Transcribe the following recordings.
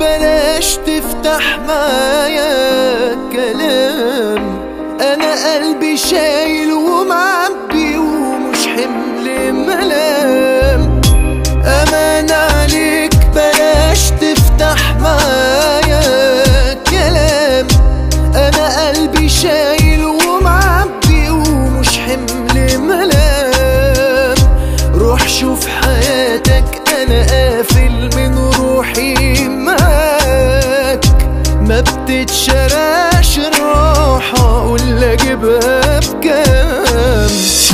بلاش تفتح معايا كلام انا قلبي شايل ومعبي ومش حمل ملام امان عليك بلاش تفتح معايا كلام انا قلبي شايل ومعبي ومش حمل ملام روح شوف حياتك انا قافل من روحي معاك ما بتتشراش الراحة اقول اجيبها بكام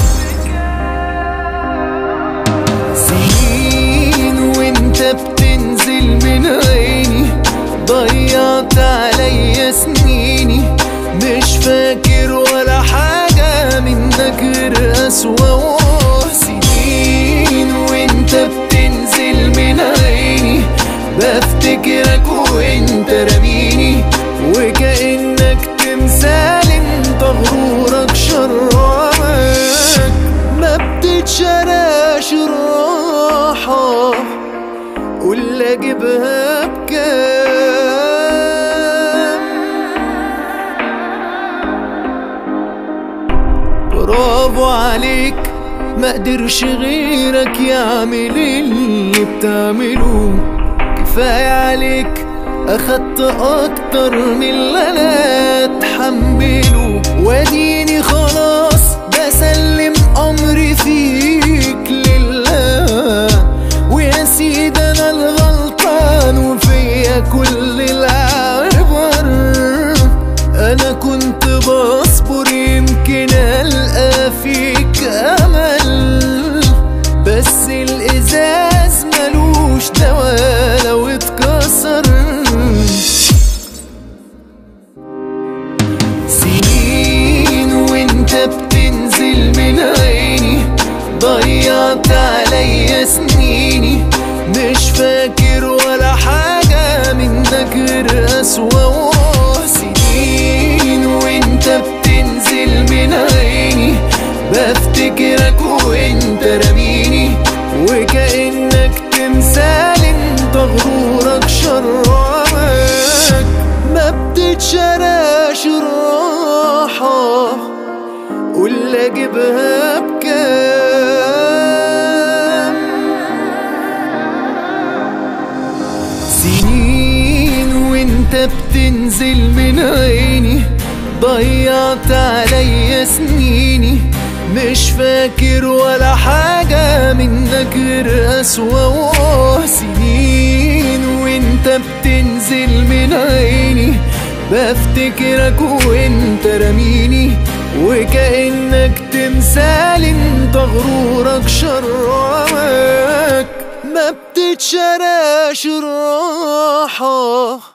سنين وانت بتنزل من عيني ضيعت عليا سنيني مش فاكر ولا حاجة منك غير أسوأ سنين وانت بتنزل من عيني بفتكرك وانت رميني وكأنك تمثال انت غرورك شرعك ما بتتشراش الراحة قول اجيبها بكام برافو عليك ما قدرش غيرك يعمل اللي بتعمله كفاية عليك اخدت اكتر من اللي انا اتحمله واديني خلاص بسلم امري فيك لله ويا سيدي انا الغلطان وفيا كل العبر انا كنت بصبر يمكن القى فيك امل بس الازاز ملوش دوا لو اتكسر سنين وانت بتنزل من عيني ضيعت عليا سنيني مش فاكر ولا حاجة منك غير أسوأ سنين وانت بتنزل من عيني بفتكرك وانت رميني وكأنك تمثال انت غرورك شرعك ما بتتشراش الراحة قول اجيبها بكام سنين وانت بتنزل من عيني ضيعت عليا سنيني مش فاكر ولا حاجة منك غير أسوأ سنين وانت بتنزل من عيني بفتكرك وانت رميني وكأنك تمثال انت غرورك شرعك ما بتتشراش الراحة